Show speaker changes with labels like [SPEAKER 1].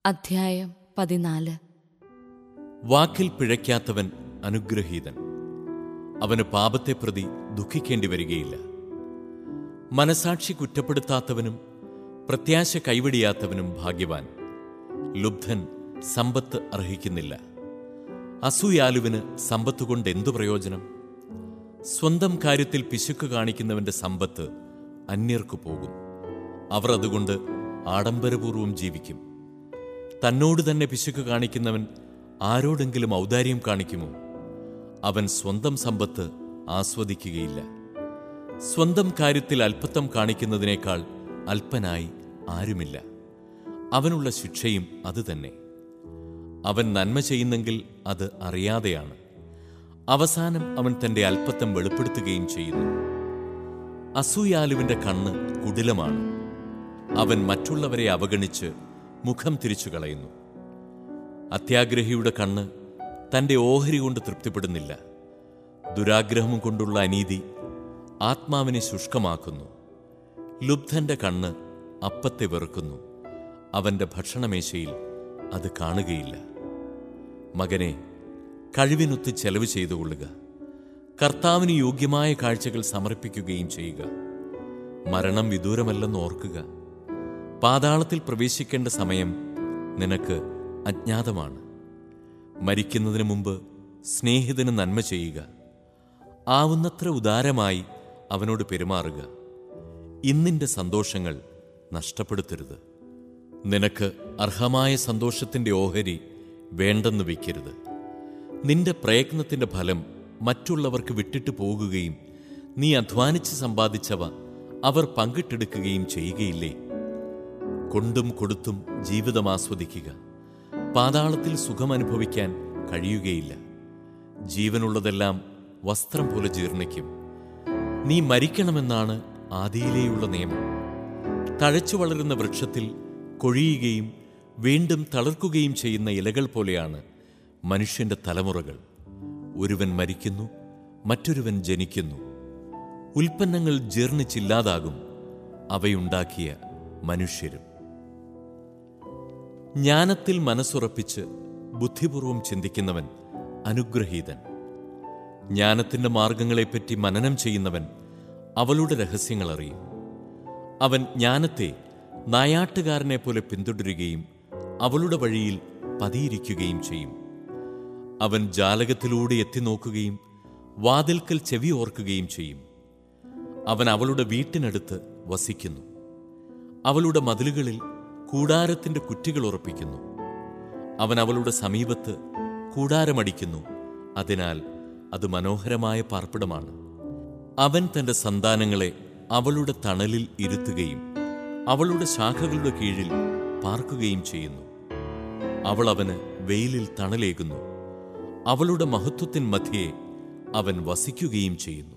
[SPEAKER 1] അധ്യായം പതിനാല്
[SPEAKER 2] വാക്കിൽ പിഴയ്ക്കാത്തവൻ അനുഗ്രഹീതൻ അവന് പാപത്തെ പ്രതി ദുഃഖിക്കേണ്ടി വരികയില്ല മനസാക്ഷി കുറ്റപ്പെടുത്താത്തവനും പ്രത്യാശ കൈവടിയാത്തവനും ഭാഗ്യവാൻ ലുബ്ധൻ സമ്പത്ത് അർഹിക്കുന്നില്ല അസൂയാലുവിന് സമ്പത്ത് കൊണ്ട് എന്തു പ്രയോജനം സ്വന്തം കാര്യത്തിൽ പിശുക്ക് കാണിക്കുന്നവന്റെ സമ്പത്ത് അന്യർക്കു പോകും അവർ അതുകൊണ്ട് ആഡംബരപൂർവം ജീവിക്കും തന്നോട് തന്നെ പിശുക്ക് കാണിക്കുന്നവൻ ആരോടെങ്കിലും ഔദാര്യം കാണിക്കുമോ അവൻ സ്വന്തം സമ്പത്ത് ആസ്വദിക്കുകയില്ല സ്വന്തം കാര്യത്തിൽ അല്പത്വം കാണിക്കുന്നതിനേക്കാൾ അല്പനായി ആരുമില്ല അവനുള്ള ശിക്ഷയും അതുതന്നെ അവൻ നന്മ ചെയ്യുന്നെങ്കിൽ അത് അറിയാതെയാണ് അവസാനം അവൻ തന്റെ അല്പത്വം വെളിപ്പെടുത്തുകയും ചെയ്യുന്നു അസൂയാലുവിന്റെ കണ്ണ് കുടിലമാണ് അവൻ മറ്റുള്ളവരെ അവഗണിച്ച് മുഖം തിരിച്ചു കളയുന്നു അത്യാഗ്രഹിയുടെ കണ്ണ് തന്റെ ഓഹരി കൊണ്ട് തൃപ്തിപ്പെടുന്നില്ല ദുരാഗ്രഹം കൊണ്ടുള്ള അനീതി ആത്മാവിനെ ശുഷ്കമാക്കുന്നു ലുബ്ധന്റെ കണ്ണ് അപ്പത്തെ വെറുക്കുന്നു അവന്റെ ഭക്ഷണമേശയിൽ അത് കാണുകയില്ല മകനെ കഴിവിനൊത്ത് ചെലവ് ചെയ്തുകൊള്ളുക കർത്താവിന് യോഗ്യമായ കാഴ്ചകൾ സമർപ്പിക്കുകയും ചെയ്യുക മരണം വിദൂരമല്ലെന്ന് ഓർക്കുക പാതാളത്തിൽ പ്രവേശിക്കേണ്ട സമയം നിനക്ക് അജ്ഞാതമാണ് മരിക്കുന്നതിന് മുമ്പ് സ്നേഹിതന് നന്മ ചെയ്യുക ആവുന്നത്ര ഉദാരമായി അവനോട് പെരുമാറുക ഇന്നിന്റെ സന്തോഷങ്ങൾ നഷ്ടപ്പെടുത്തരുത് നിനക്ക് അർഹമായ സന്തോഷത്തിന്റെ ഓഹരി വേണ്ടെന്ന് വയ്ക്കരുത് നിന്റെ പ്രയത്നത്തിന്റെ ഫലം മറ്റുള്ളവർക്ക് വിട്ടിട്ട് പോകുകയും നീ അധ്വാനിച്ച് സമ്പാദിച്ചവ അവർ പങ്കിട്ടെടുക്കുകയും ചെയ്യുകയില്ലേ കൊണ്ടും കൊടുത്തും ജീവിതം ആസ്വദിക്കുക പാതാളത്തിൽ സുഖമനുഭവിക്കാൻ കഴിയുകയില്ല ജീവനുള്ളതെല്ലാം വസ്ത്രം പോലെ ജീർണിക്കും നീ മരിക്കണമെന്നാണ് ആദിയിലേയുള്ള നിയമം തഴച്ചു വളരുന്ന വൃക്ഷത്തിൽ കൊഴിയുകയും വീണ്ടും തളർക്കുകയും ചെയ്യുന്ന ഇലകൾ പോലെയാണ് മനുഷ്യന്റെ തലമുറകൾ ഒരുവൻ മരിക്കുന്നു മറ്റൊരുവൻ ജനിക്കുന്നു ഉൽപ്പന്നങ്ങൾ ജീർണിച്ചില്ലാതാകും അവയുണ്ടാക്കിയ മനുഷ്യരും ജ്ഞാനത്തിൽ മനസ്സുറപ്പിച്ച് ബുദ്ധിപൂർവം ചിന്തിക്കുന്നവൻ അനുഗ്രഹീതൻ ജ്ഞാനത്തിന്റെ മാർഗങ്ങളെപ്പറ്റി മനനം ചെയ്യുന്നവൻ അവളുടെ രഹസ്യങ്ങൾ അറിയും അവൻ ജ്ഞാനത്തെ നായാട്ടുകാരനെ പോലെ പിന്തുടരുകയും അവളുടെ വഴിയിൽ പതിയിരിക്കുകയും ചെയ്യും അവൻ ജാലകത്തിലൂടെ എത്തി നോക്കുകയും വാതിൽക്കൽ ചെവി ഓർക്കുകയും ചെയ്യും അവൻ അവളുടെ വീട്ടിനടുത്ത് വസിക്കുന്നു അവളുടെ മതിലുകളിൽ കൂടാരത്തിന്റെ കുറ്റികൾ ഉറപ്പിക്കുന്നു അവൻ അവളുടെ സമീപത്ത് കൂടാരമടിക്കുന്നു അതിനാൽ അത് മനോഹരമായ പാർപ്പിടമാണ് അവൻ തന്റെ സന്താനങ്ങളെ അവളുടെ തണലിൽ ഇരുത്തുകയും അവളുടെ ശാഖകളുടെ കീഴിൽ പാർക്കുകയും ചെയ്യുന്നു അവൾ അവന് വെയിലിൽ തണലേകുന്നു അവളുടെ മഹത്വത്തിൻ മധ്യേ അവൻ വസിക്കുകയും ചെയ്യുന്നു